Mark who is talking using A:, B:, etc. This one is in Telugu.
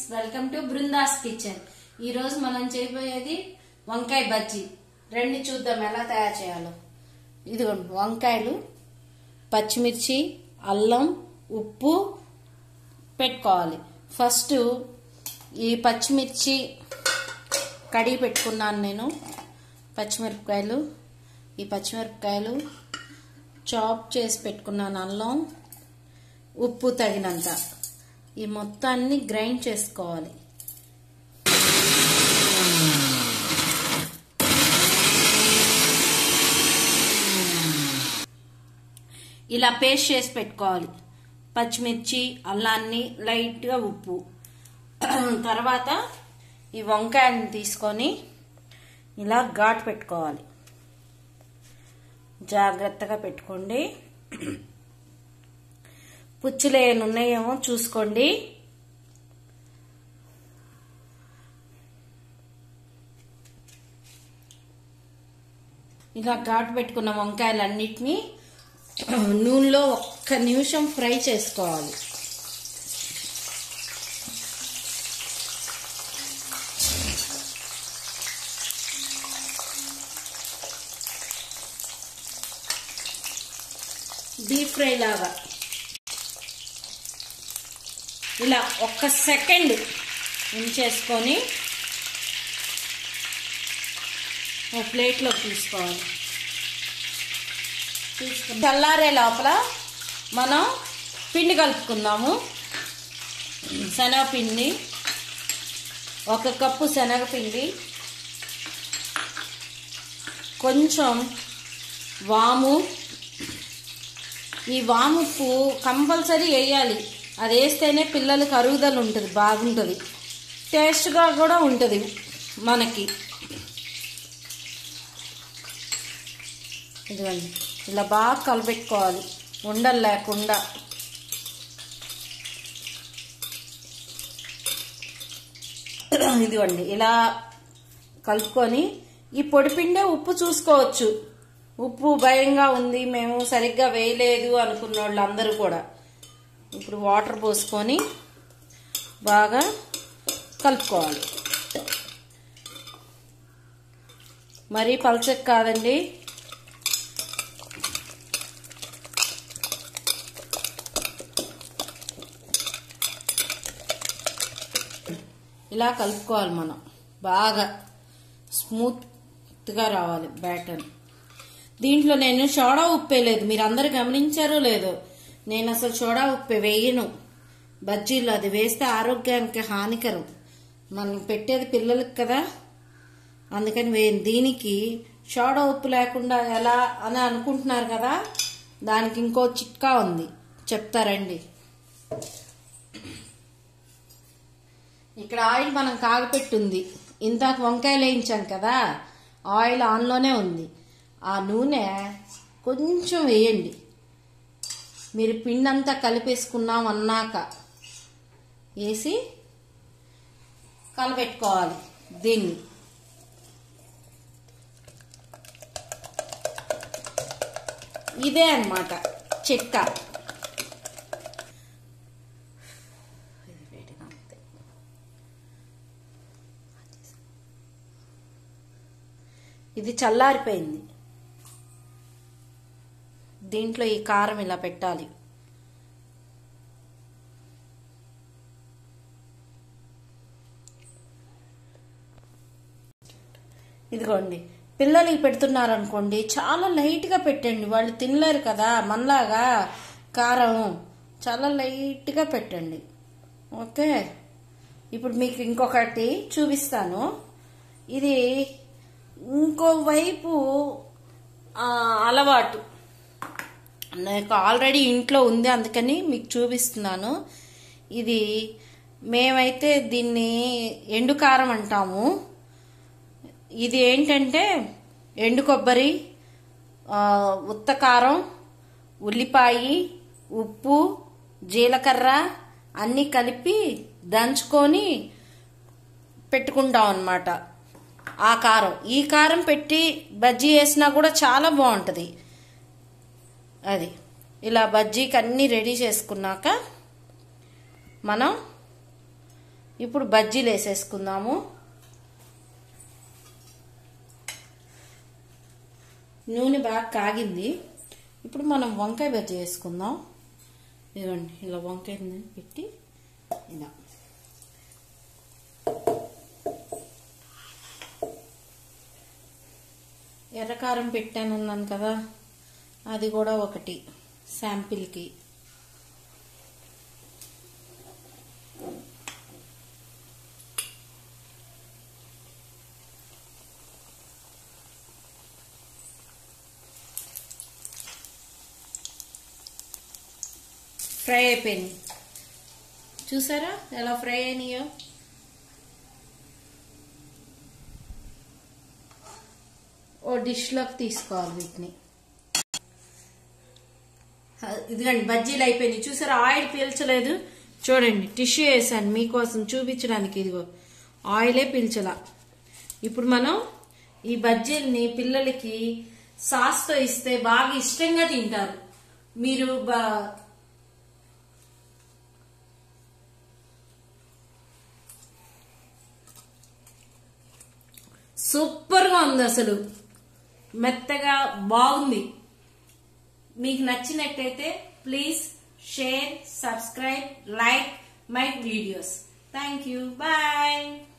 A: వెల్కమ్ టు బృందాస్ కిచెన్ ఈ రోజు మనం చేయబోయేది వంకాయ బజ్జీ రండి చూద్దాం ఎలా తయారు చేయాలో ఇదిగోండి వంకాయలు పచ్చిమిర్చి అల్లం ఉప్పు పెట్టుకోవాలి ఫస్ట్ ఈ పచ్చిమిర్చి కడిగి పెట్టుకున్నాను నేను పచ్చిమిరపకాయలు ఈ పచ్చిమిరపకాయలు చాప్ చేసి పెట్టుకున్నాను అల్లం ఉప్పు తగినంత ఈ మొత్తాన్ని గ్రైండ్ చేసుకోవాలి ఇలా పేస్ట్ చేసి పెట్టుకోవాలి పచ్చిమిర్చి అల్లాన్ని లైట్గా ఉప్పు తర్వాత ఈ వంకాయని తీసుకొని ఇలా ఘాటు పెట్టుకోవాలి జాగ్రత్తగా పెట్టుకోండి పుచ్చులు ఏమైనా ఉన్నాయేమో చూసుకోండి ఇలా ఘాటు పెట్టుకున్న వంకాయలన్నిటినీ నూనెలో ఒక్క నిమిషం ఫ్రై చేసుకోవాలి డీప్ ఫ్రై లాగా ఇలా ఒక్క సెకండ్ ఉంచేసుకొని ఒక ప్లేట్లో తీసుకోవాలి తీసుకుని చల్లారే లోపల మనం పిండి కలుపుకుందాము శనగపిండి ఒక కప్పు శనగపిండి కొంచెం వాము ఈ వాము పువ్వు కంపల్సరీ వేయాలి అది వేస్తేనే పిల్లలకి అరుగుదల ఉంటుంది బాగుంటుంది టేస్ట్గా కూడా ఉంటుంది మనకి ఇదిగోండి ఇలా బాగా కలపెట్టుకోవాలి ఉండలు లేకుండా ఇదిగోండి ఇలా కలుపుకొని ఈ పొడిపిండే ఉప్పు చూసుకోవచ్చు ఉప్పు భయంగా ఉంది మేము సరిగ్గా వేయలేదు అనుకున్న వాళ్ళు అందరూ కూడా ఇప్పుడు వాటర్ పోసుకొని బాగా కలుపుకోవాలి మరీ పలచకు కాదండి ఇలా కలుపుకోవాలి మనం బాగా స్మూత్గా రావాలి బ్యాటర్ దీంట్లో నేను సోడా ఉప్పే లేదు మీరు అందరు గమనించారో లేదో నేను అసలు సోడా ఉప్పే వేయను బజ్జీలు అది వేస్తే ఆరోగ్యానికి హానికరం మనం పెట్టేది పిల్లలకి కదా అందుకని వేయను దీనికి సోడా ఉప్పు లేకుండా ఎలా అని అనుకుంటున్నారు కదా దానికి ఇంకో చిట్కా ఉంది చెప్తారండి ఇక్కడ ఆయిల్ మనం కాగపెట్టుంది ఇందాక వంకాయలు వేయించాం కదా ఆయిల్ ఆన్లోనే ఉంది ఆ నూనె కొంచెం వేయండి మీరు పిండి అంతా కలిపేసుకున్నాం అన్నాక వేసి కలపెట్టుకోవాలి దీన్ని ఇదే అన్నమాట చిట్కా ఇది చల్లారిపోయింది దీంట్లో ఈ కారం ఇలా పెట్టాలి ఇదిగోండి పిల్లలకి పెడుతున్నారనుకోండి చాలా లైట్గా పెట్టండి వాళ్ళు తినలేరు కదా మనలాగా కారం చాలా లైట్గా పెట్టండి ఓకే ఇప్పుడు మీకు ఇంకొకటి చూపిస్తాను ఇది ఇంకోవైపు అలవాటు నాకు ఆల్రెడీ ఇంట్లో ఉంది అందుకని మీకు చూపిస్తున్నాను ఇది మేమైతే దీన్ని ఎండు కారం అంటాము ఇది ఏంటంటే ఎండు కొబ్బరి ఉత్త కారం ఉల్లిపాయ ఉప్పు జీలకర్ర అన్నీ కలిపి దంచుకొని పెట్టుకుంటాం అన్నమాట ఆ కారం ఈ కారం పెట్టి బజ్జీ వేసినా కూడా చాలా బాగుంటుంది అది ఇలా బజ్జీకి అన్నీ రెడీ చేసుకున్నాక మనం ఇప్పుడు బజ్జీలు వేసేసుకుందాము నూనె బాగా కాగింది ఇప్పుడు మనం వంకాయ బజ్జీ వేసుకుందాం ఇదిగోండి ఇలా వంకాయ పెట్టి ఇలా ఎర్రకారం పెట్టానన్నాను కదా అది కూడా ఒకటి శాంపిల్కి ఫ్రై అయిపోయింది చూసారా ఎలా ఫ్రై అయినాయో ఓ డిష్లోకి తీసుకోవాలి వీటిని ఇదిగండి బజ్జీలు అయిపోయినాయి చూసారా ఆయిల్ పీల్చలేదు చూడండి టిష్యూ వేసాను మీకోసం చూపించడానికి ఇదిగో ఆయిలే పీల్చలా ఇప్పుడు మనం ఈ బజ్జీల్ని పిల్లలకి సాస్తో ఇస్తే బాగా ఇష్టంగా తింటారు మీరు బా సూపర్గా ఉంది అసలు మెత్తగా బాగుంది మీకు నచ్చినట్టయితే please share subscribe like my videos thank you bye